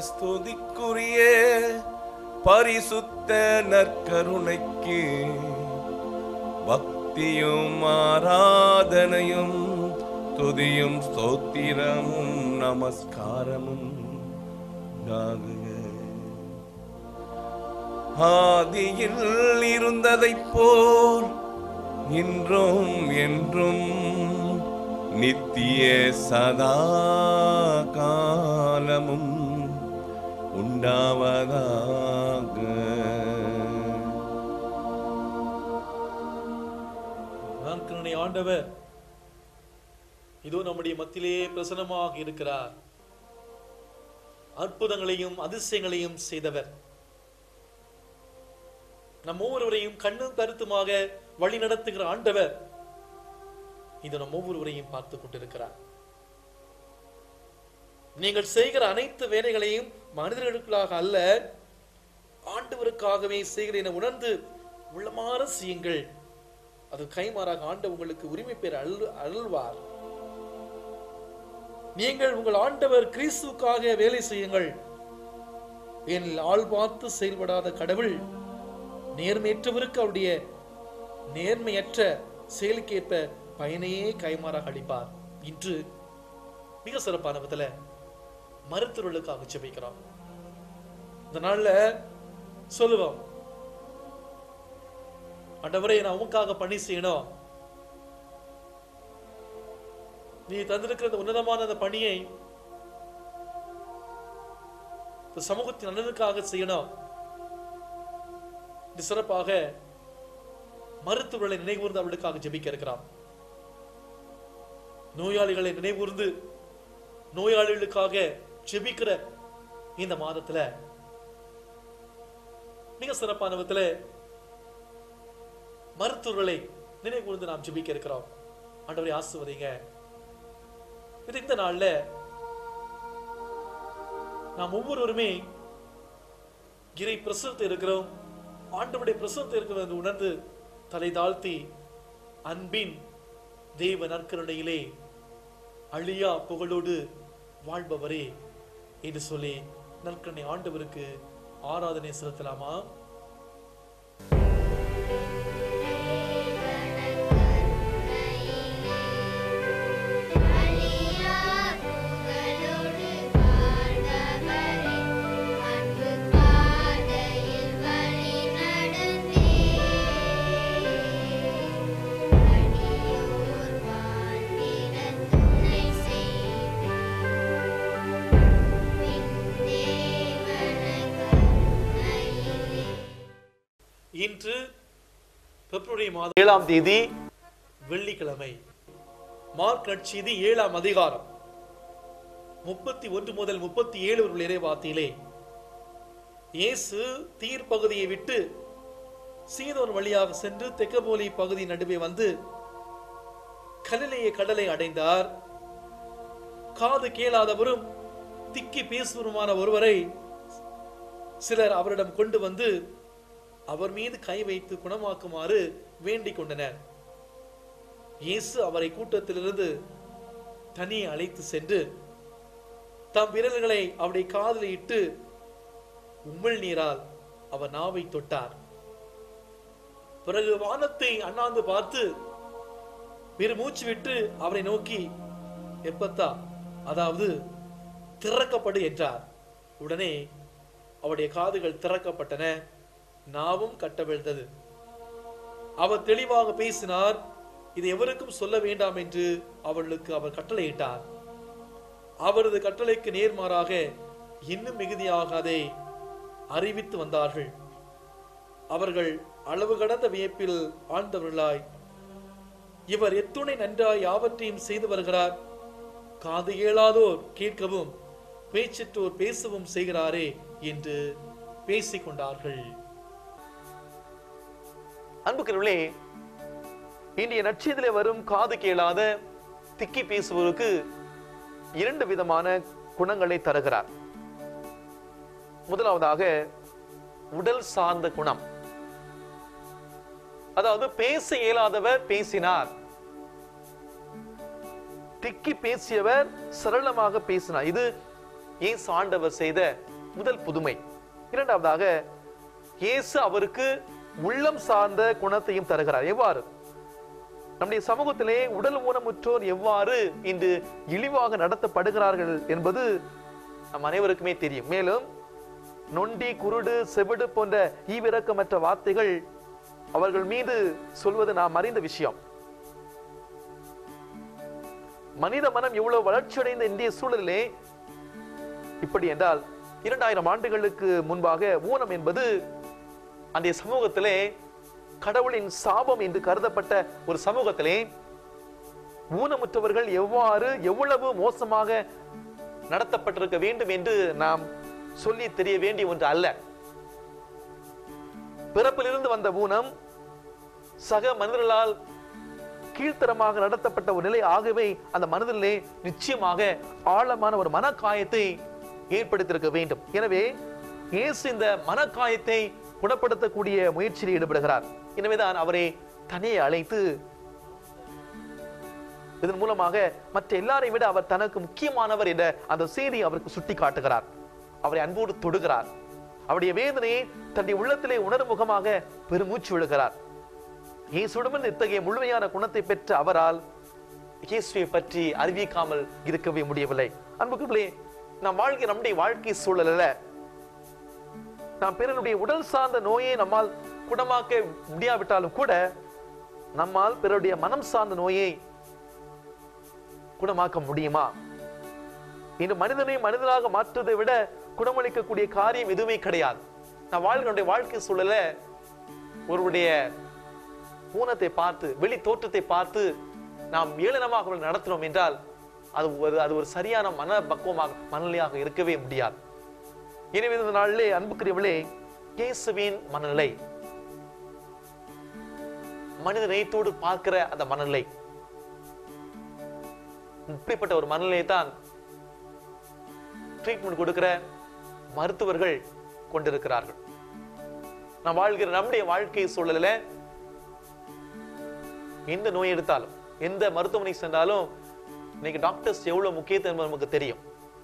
ஸ்துதிக்குரிய பரிசுத்த நற்கருணைக்கு பக்தியும் ஆராதனையும் துதியும் ஸ்தோத்திரமும் நமஸ்காரமும் உண்டாகுக ஆதியில் இருந்ததைப் போல் இன்றும் என்றும் நித்திய சதா காலமும் உண்டாவதாக நற்கருணை ஆண்டவர் இதோ நம்முடைய மத்தியிலே பிரசனமாக இருக்கிறார் அற்புதங்களையும் அதிசயங்களையும் செய்தவர் நம் ஒவ்வொருவரையும் கண்ணும் கருத்துமாக வழி நடத்துகிற ஆண்டவர் இது நம் ஒவ்வொருவரையும் பார்த்து கொண்டிருக்கிறார் நீங்கள் செய்கிற அனைத்து வேலைகளையும் மனிதர்களுக்காக அல்ல ஆண்டவருக்காகவே செய்கிறேன் என உணர்ந்து உள்ளமாற செய்யுங்கள் அது கைமாறாக ஆண்டு உங்களுக்கு உரிமை பெற அருள் அருள்வார் நீங்கள் உங்கள் ஆண்டவர் கிறிஸ்துவுக்காக வேலை செய்யுங்கள் ஏனில் ஆள் பார்த்து செயல்படாத கடவுள் நேர்மையற்றவருக்கு அவருடைய நேர்மையற்ற செயலுக்கேற்ப பயனையே கைமாறாக அளிப்பார் இன்று மிக சிறப்பான விதத்துல மருத்துவர்களுக்காக ஜெபிக்கிறோம் இந்த நாள்ல சொல்லுவோம் ஆண்டவரே நான் உமக்காக பணி செய்யணும் நீ தந்திருக்கிற இந்த உன்னதமான அந்த பணியை இந்த சமூகத்தின் நலனுக்காக செய்யணும் இது சிறப்பாக மருத்துவர்களை நினைவுகூர்ந்து அவளுக்காக ஜெபிக்க இருக்கிறான் நோயாளிகளை நினைவுகூர்ந்து நோயாளிகளுக்காக ஜெபிக்கிற இந்த மாதத்துல மிக சிறப்பான விதத்துல மருத்துவர்களை நினைவு கூர்ந்து நாம் ஜெபிக்க இருக்கிறோம் ஆண்டவரை ஆசுவதிங்க இது இந்த நாள்ல நாம் ஒவ்வொருவருமே இறை பிரசுரத்தை இருக்கிறோம் ஆண்டவருடைய பிரசுரத்தை இருக்கிறோம் என்று உணர்ந்து தலை தாழ்த்தி அன்பின் தெய்வ நற்கருணையிலே அழியா புகழோடு வாழ்பவரே என்று சொல்லி நற்கருணை ஆண்டவருக்கு ஆராதனை செலுத்தலாமா இன்று பிப்ரவரி மாதம் ஏழாம் தேதி வெள்ளிக்கிழமை மார்க் நற்செய்தி ஏழாம் அதிகாரம் முப்பத்தி ஒன்று முதல் முப்பத்தி ஏழு ஒரு இறைவாத்தியிலே இயேசு தீர் பகுதியை விட்டு சீதோன் வழியாக சென்று தெக்கபோலி பகுதி நடுவே வந்து கலிலேய கடலை அடைந்தார் காது கேளாதவரும் திக்கி பேசுவருமான ஒருவரை சிலர் அவரிடம் கொண்டு வந்து அவர் மீது கை வைத்து குணமாக்குமாறு வேண்டிக் கொண்டனர் இயேசு அவரை கூட்டத்திலிருந்து தனியே அழைத்து சென்று தம் விரல்களை அவருடைய காதில் இட்டு உமிழ் நீரால் அவர் நாவை தொட்டார் பிறகு வானத்தை அண்ணாந்து பார்த்து பெருமூச்சு விட்டு அவரை நோக்கி எப்பத்தா அதாவது திறக்கப்படு என்றார் உடனே அவருடைய காதுகள் திறக்கப்பட்டன நாவும் கட்டவிழ்ந்தது அவர் தெளிவாக பேசினார் இது எவருக்கும் சொல்ல வேண்டாம் என்று அவர்களுக்கு அவர் கட்டளையிட்டார் அவரது கட்டளைக்கு நேர்மாறாக இன்னும் மிகுதியாக அதை அறிவித்து வந்தார்கள் அவர்கள் அளவு கடந்த வியப்பில் ஆழ்ந்தவர்களாய் இவர் எத்துணை நன்றாய் யாவற்றையும் செய்து வருகிறார் காது கேளாதோர் கேட்கவும் பேச்சற்றோர் பேசவும் செய்கிறாரே என்று பேசிக் கொண்டார்கள் அன்புக்கிறவர்களே இன்றைய நட்சத்திலே வரும் காது கேளாத திக்கி பேசுவோருக்கு இரண்டு விதமான குணங்களை தருகிறார் முதலாவதாக உடல் சார்ந்த குணம் அதாவது பேச இயலாதவர் பேசினார் திக்கி பேசியவர் சரளமாக பேசினார் இது இயேசு ஆண்டவர் செய்த முதல் புதுமை இரண்டாவதாக இயேசு அவருக்கு உள்ளம் சார்ந்த குணத்தையும் தருகிறார் எவ்வாறு நம்முடைய சமூகத்திலே உடல் ஊனமுற்றோர் எவ்வாறு இன்று இழிவாக நடத்தப்படுகிறார்கள் என்பது நம் அனைவருக்குமே தெரியும் மேலும் நொண்டி குருடு செவிடு போன்ற ஈவிரக்கமற்ற வார்த்தைகள் அவர்கள் மீது சொல்வது நாம் அறிந்த விஷயம் மனித மனம் இவ்வளவு வளர்ச்சியடைந்த இந்திய சூழலிலே இப்படி என்றால் இரண்டாயிரம் ஆண்டுகளுக்கு முன்பாக ஊனம் என்பது அந்த சமூகத்திலே கடவுளின் சாபம் என்று கருதப்பட்ட ஒரு சமூகத்திலே ஊனமுற்றவர்கள் எவ்வாறு எவ்வளவு மோசமாக நடத்தப்பட்டிருக்க வேண்டும் என்று நாம் சொல்லி தெரிய வேண்டிய ஒன்று அல்ல பிறப்பிலிருந்து வந்த ஊனம் சக மனிதர்களால் கீழ்த்தரமாக நடத்தப்பட்ட ஒரு நிலை ஆகவே அந்த மனதிலே நிச்சயமாக ஆழமான ஒரு மனக்காயத்தை ஏற்படுத்தியிருக்க வேண்டும் எனவே இயேசு இந்த மனக்காயத்தை குணப்படுத்தக்கூடிய முயற்சியில் ஈடுபடுகிறார் எனவேதான் அவரை தனியே அழைத்து இதன் மூலமாக மற்ற எல்லாரையும் விட அவர் தனக்கு முக்கியமானவர் என்ற அந்த செய்தியை அவருக்கு சுட்டி காட்டுகிறார் அவரை அன்போடு தொடுகிறார் அவருடைய வேதனையை தன்னுடைய உள்ளத்திலே உணரும் முகமாக பெருமூச்சு விடுகிறார் இயேசுடன் இத்தகைய முழுமையான குணத்தை பெற்ற அவரால் இயேசுவை பற்றி அறிவிக்காமல் இருக்கவே முடியவில்லை அன்புக்குள்ளே நாம் வாழ்க்கை நம்முடைய வாழ்க்கை சூழலில் நாம் பிறனுடைய உடல் சார்ந்த நோயை நம்மால் குணமாக்க முடியாவிட்டாலும் கூட நம்மால் பிறருடைய மனம் சார்ந்த நோயை குணமாக்க முடியுமா இந்த மனிதனை மனிதனாக மாற்றுவதை விட குணமளிக்கக்கூடிய காரியம் எதுவுமே கிடையாது நான் வாழ்க்கையுடைய வாழ்க்கை சூழல ஒருவருடைய ஊனத்தை பார்த்து வெளி தோற்றத்தை பார்த்து நாம் ஏளனமாக அவர்களை நடத்தினோம் என்றால் அது ஒரு அது ஒரு சரியான மன பக்குவமாக மனநிலையாக இருக்கவே முடியாது எனவே இந்த நாளிலே அன்புக்குரியவளே இயேசுவின் மனநிலை மனித நேயத்தோடு பார்க்கிற அந்த மனநிலை இப்படிப்பட்ட ஒரு மனநிலையை தான் ட்ரீட்மெண்ட் கொடுக்கிற மருத்துவர்கள் கொண்டிருக்கிறார்கள் நாம் வாழ்கிற நம்முடைய வாழ்க்கை சூழலில் எந்த நோய் எடுத்தாலும் எந்த மருத்துவமனை சென்றாலும் இன்னைக்கு டாக்டர்ஸ் எவ்வளவு முக்கியத்துவம் என்பது நமக்கு தெரியும்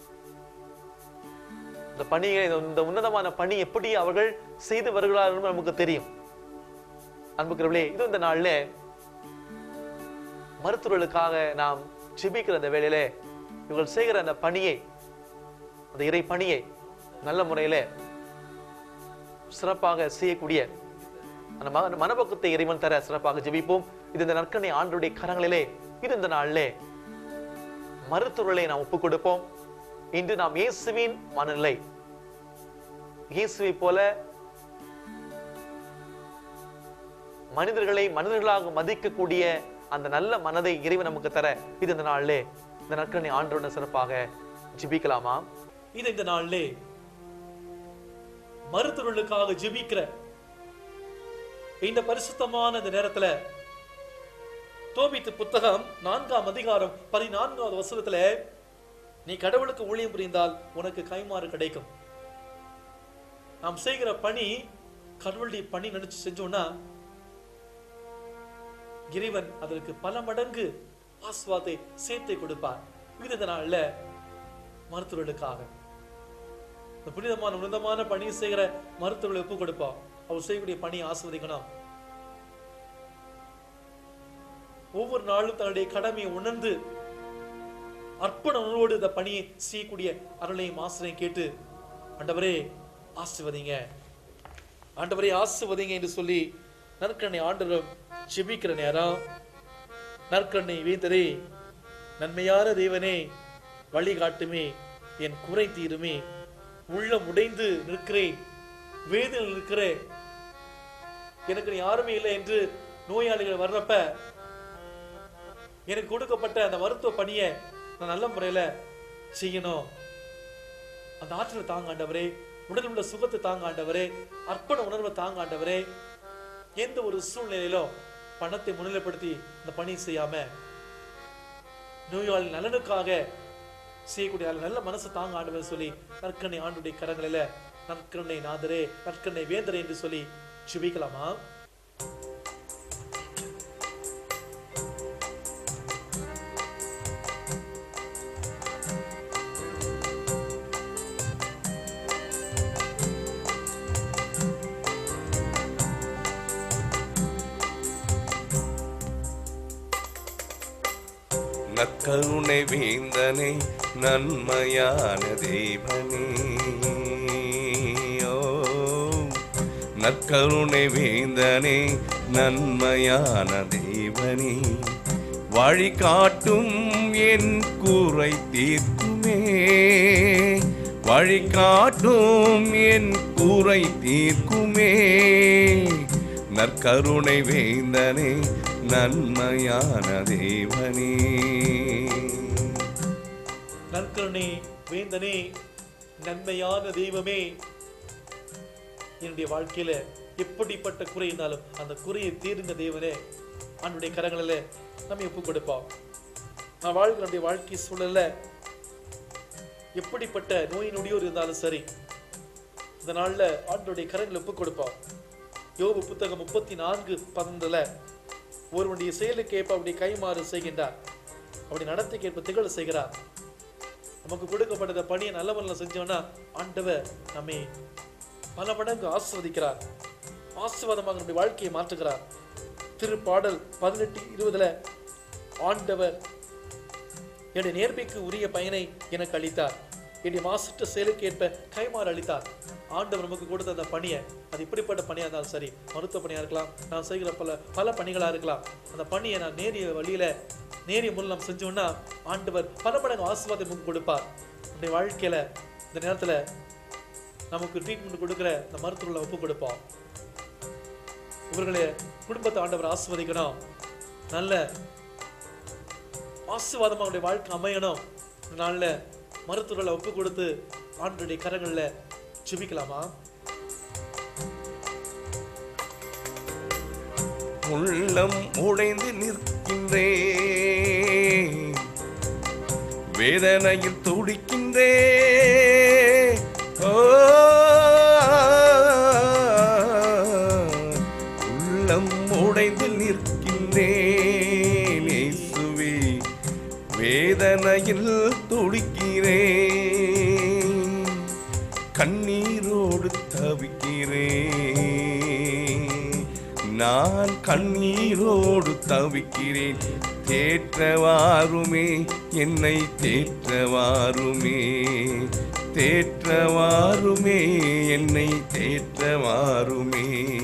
இந்த பணியை இந்த உன்னதமான பணி எப்படி அவர்கள் செய்து வருகிறார்கள் என்பது நமக்கு தெரியும் அன்புக்கிறவர்களே இது இந்த நாள்ல மருத்துவர்களுக்காக நாம் ஜெபிக்கிற அந்த வேளையில இவர்கள் செய்கிற அந்த பணியை அந்த இறை பணியை நல்ல முறையில சிறப்பாக செய்யக்கூடிய அந்த மக மனப்பக்குவத்தை இறைவன் தர சிறப்பாக ஜெபிப்போம் இது இந்த நற்கனை ஆண்டுடைய கரங்களிலே இது இந்த நாளிலே மருத்துவர்களை நாம் ஒப்புக் கொடுப்போம் இன்று நாம் இயேசுவின் மனநிலை இயேசுவை போல மனிதர்களை மனிதர்களாக மதிக்கக்கூடிய அந்த நல்ல மனதை இறைவன் நமக்கு தர இது இந்த நாளிலே இந்த நற்கனை ஆண்டோட சிறப்பாக ஜெபிக்கலாமா இது இந்த நாளிலே மருத்துவர்களுக்காக ஜெபிக்கிற இந்த பரிசுத்தமான இந்த நேரத்துல தோபித்து புத்தகம் நான்காம் அதிகாரம் பதினான்காவது வசனத்துல நீ கடவுளுக்கு ஊழியம் புரிந்தால் உனக்கு கைமாறு கிடைக்கும் நாம் செய்கிற பணி கடவுளுடைய பணி நினைச்சு செஞ்சோம்னா இறைவன் அதற்கு பல மடங்கு ஆஸ்வாத்தை சேர்த்தை கொடுப்பார் இது இந்த நாள்ல மருத்துவர்களுக்காக இந்த புனிதமான உன்னதமான பணி செய்கிற மருத்துவர்களை ஒப்பு கொடுப்போம் அவர் செய்யக்கூடிய பணியை ஆஸ்வதிக்கணும் ஒவ்வொரு நாளும் தன்னுடைய கடமையை உணர்ந்து அர்ப்பண உணர்வோடு இந்த பணியை செய்யக்கூடிய அருளையும் ஆசிரியம் கேட்டு ஆண்டவரே ஆசிர்வதிங்க ஆண்டவரே ஆசிர்வதிங்க என்று சொல்லி நற்கண்ணை ஆண்டவரும் ஜெபிக்கிற நேரம் நற்கண்ணை வீந்தரே நன்மையான தேவனே வழிகாட்டுமே என் குறை தீருமே உள்ளம் உடைந்து நிற்கிறேன் வேதில் நிற்கிறேன் எனக்கு நீ யாருமே இல்லை என்று நோயாளிகள் வர்றப்ப எனக்கு கொடுக்கப்பட்ட அந்த மருத்துவ பணியை நான் நல்ல முறையில செய்யணும் அந்த ஆற்றலை தாங்க ஆண்டவரே உடல் உள்ள சுகத்தை தாங்க ஆண்டவரே அர்ப்பண உணர்வை தாங்க ஆண்டவரே எந்த ஒரு சூழ்நிலையிலும் பணத்தை முன்னிலைப்படுத்தி இந்த பணி செய்யாம நோயாளி நலனுக்காக செய்யக்கூடிய அந்த நல்ல மனசு தாங்க ஆண்டவர் சொல்லி நற்கண்ணை ஆண்டுடைய கரங்களில நற்கண்ணை நாதரே நற்கண்ணை வேந்தரே என்று சொல்லி சுபிக்கலாமா நற்கருணை வேந்தனே நன்மையான தேவனே ஓ நற்கருணை வேந்தனே நன்மையான தேவனே வழி காட்டும் என் கூரை தீர்க்குமே வழி காட்டும் என் கூரை தீர்க்குமே நற்கருணை வேந்தனே நன்மையான தேவனே நற்கருணை வேந்தனே நன்மையான தெய்வமே என்னுடைய வாழ்க்கையில எப்படிப்பட்ட குறை இருந்தாலும் அந்த குறையை தீருங்க தேவனே ஆண்டுடைய கரங்களில் நம்ம ஒப்பு கொடுப்போம் நான் வாழ்கிற நம்முடைய வாழ்க்கை சூழல்ல எப்படிப்பட்ட நோய் நொடியோர் இருந்தாலும் சரி இந்த நாள்ல ஆண்டுடைய கரங்களை ஒப்பு கொடுப்போம் யோபு புத்தகம் முப்பத்தி நான்கு பன்னெண்டுல ஒருவனுடைய செயலுக்கு ஏற்ப அவருடைய கைமாறு செய்கின்றார் அப்படி நடத்தைக்கு ஏற்ப திகழ செய்கிறார் நமக்கு கொடுக்கப்பட்ட பணியை நல்ல முறையில் செஞ்சோம்னா ஆண்டவர் நம்மை பல மடங்கு ஆஸ்வதிக்கிறார் ஆசீர்வாதமாக நம்முடைய வாழ்க்கையை மாற்றுகிறார் திருப்பாடல் பதினெட்டு இருபதுல ஆண்டவர் என்னுடைய நேர்மைக்கு உரிய பயனை எனக்கு அளித்தார் என்னுடைய மாசற்ற செயலுக்கு ஏற்ப கைமாறு அளித்தார் ஆண்டவர் நமக்கு கொடுத்த அந்த பணியை அது இப்படிப்பட்ட பணியா இருந்தாலும் சரி மருத்துவ பணியா இருக்கலாம் நான் செய்கிற பல பல பணிகளா இருக்கலாம் அந்த பணியை நான் நேரிய வழியில நேரிய முறையில் நாம் செஞ்சோம்னா ஆண்டவர் பல மடங்கு ஆசீர்வாதம் நமக்கு கொடுப்பார் நம்முடைய வாழ்க்கையில இந்த நேரத்துல நமக்கு ட்ரீட்மெண்ட் கொடுக்குற இந்த மருத்துவர்களை ஒப்பு கொடுப்போம் இவர்களுடைய குடும்பத்தை ஆண்டவர் ஆசிர்வதிக்கணும் நல்ல ஆசீர்வாதமா அவருடைய வாழ்க்கை அமையணும் இந்த நாள்ல மருத்துவர்களை ஒப்பு கொடுத்து ஆண்டுடைய கரங்கள்ல ஜெபிக்கலாமா உள்ளம் உடைந்து நிற்கின்றே வேதனையில் துடிக்கின்றே ஓ, உள்ளம் உடைந்து நிற்கின்றேன் இயேசுவே வேதனையில் துடிக்கிறேன் கண்ணீரோடு தவிக்கிறேன் நான் கண்ணீரோடு தவிக்கிறேன் தேற்றவாருமே என்னை தேற்றவாருமே தேற்றவாருமே என்னை தேற்றவாருமே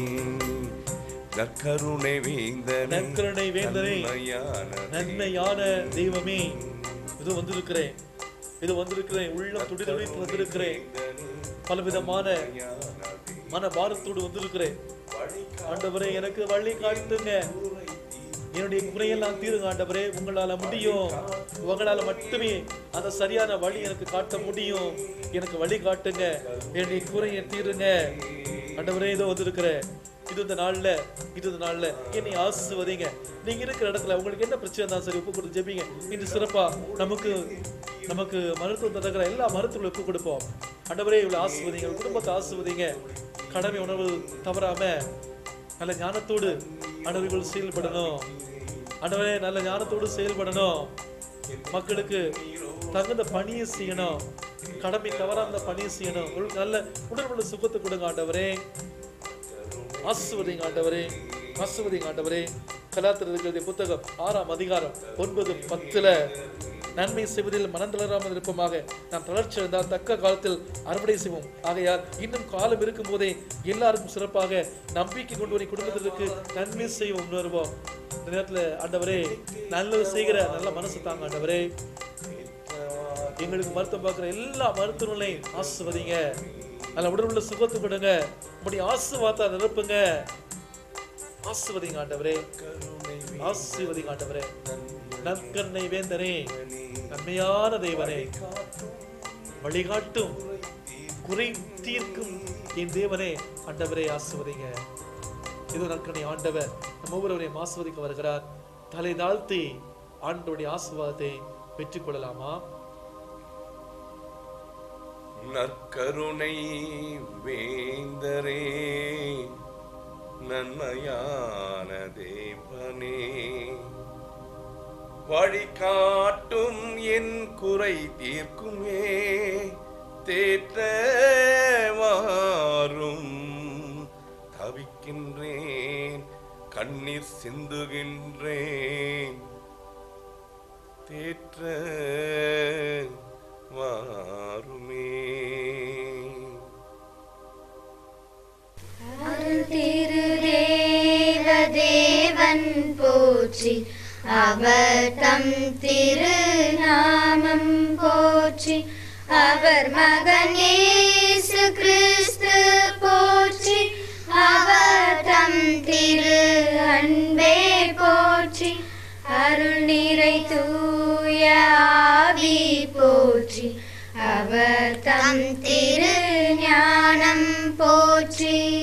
நற்கருணை வேந்தனே நற்கருணை வேந்தனே, நன்மையான நன்மையான தெய்வமே இது வந்திருக்கிறேன் இது வந்திருக்கிறேன் உள்ளம் துடி துடித்து வந்திருக்கிறேன் பலவிதமான மன பாரத்தோடு வந்திருக்கிறேன் ஆண்டவரே எனக்கு வழி காட்டுங்க என்னுடைய குறையெல்லாம் தீருங்க ஆண்டவரே உங்களால முடியும் உங்களால மட்டுமே அந்த சரியான வழி எனக்கு காட்ட முடியும் எனக்கு வழி காட்டுங்க என்னுடைய குறையை தீருங்க ஆண்டவரே இதோ வந்திருக்கிறேன் இது இந்த நாள்ல இது இந்த நாள்ல என்னை ஆசிர்வதிங்க நீங்க இருக்கிற இடத்துல உங்களுக்கு என்ன பிரச்சனை இருந்தாலும் சரி ஒப்பு கொடுத்து ஜெபிங்க இன்று சிறப்பா நமக்கு நமக்கு மருத்துவம் தருகிற எல்லா மருத்துவங்களும் ஒப்பு கொடுப்போம் ஆண்டவரே இவ்வளவு ஆசிர்வதிங்க உங்க குடும்பத்தை ஆசிர்வதிங்க கடமை உணர்வு தவறாம நல்ல ஞானத்தோடு ஆண்டவர்கள் செயல்படணும் ஆண்டவரே நல்ல ஞானத்தோடு செயல்படணும் மக்களுக்கு தகுந்த பணியை செய்யணும் கடமை தவறாம அந்த பணியை செய்யணும் ஒரு நல்ல உடல்பட சுகத்தை கொடுங்க ஆண்டவரே ஆசிர்வதிங்க ஆண்டவரே ஆசிர்வதிங்க ஆண்டவரே கலாத்திரர்களுடைய புத்தகம் ஆறாம் அதிகாரம் ஒன்பது பத்துல நன்மை செய்வதில் மனம் தளராமல் இருப்போமாக நாம் தளர்ச்சி இருந்தால் தக்க காலத்தில் அறுவடை செய்வோம் ஆகையால் இன்னும் காலம் இருக்கும் போதே எல்லாருக்கும் சிறப்பாக நம்பிக்கை கொண்டு வரும் குடும்பத்திற்கு நன்மை செய்வோம் உணர்வோம் இந்த நேரத்துல ஆண்டவரே நல்லது செய்கிற நல்ல மனசு தாங்க ஆண்டவரே எங்களுக்கு மருத்துவம் பார்க்குற எல்லா மருத்துவங்களையும் ஆசிர்வதிங்க நல்ல உடல் உள்ள சுகத்தை கொடுங்க இப்படி ஆசிர்வாதத்தை நிரப்புங்க ஆசிர்வதிங்க ஆண்டவரே ஆசிர்வதிங்க ஆண்டவரே நற்கண்ணை வேந்தனே நன்மையான தெய்வனே வழிகாட்டும் குறை தீர்க்கும் என் தேவனே ஆண்டவரே ஆசிர்வதிங்க இது நற்கனை ஆண்டவர் நம்ம ஒவ்வொருவரையும் ஆசிர்வதிக்க வருகிறார் தலை தாழ்த்தி ஆண்டவருடைய ஆசீர்வாதத்தை பெற்றுக்கொள்ளலாமா நற்கருணை வேந்தரே நன்மையான தேவனே வழிகாட்டும் என் குறை தீர்க்குமே தேற்றவாரும் தவிக்கின்றேன் கண்ணீர் சிந்துகின்றேன் தேற்ற வாருமே அருள் திருதேவ தேவன் போற்றி அவர் தம் திருநாமம் போற்றி அவர் மகன் இயேசு கிறிஸ்து போற்றி அவர் தம் திரு அன்பே போற்றி அருள் நிறை தூய ஆவி போற்றி அவர் தம் திரு ஞானம் போற்றி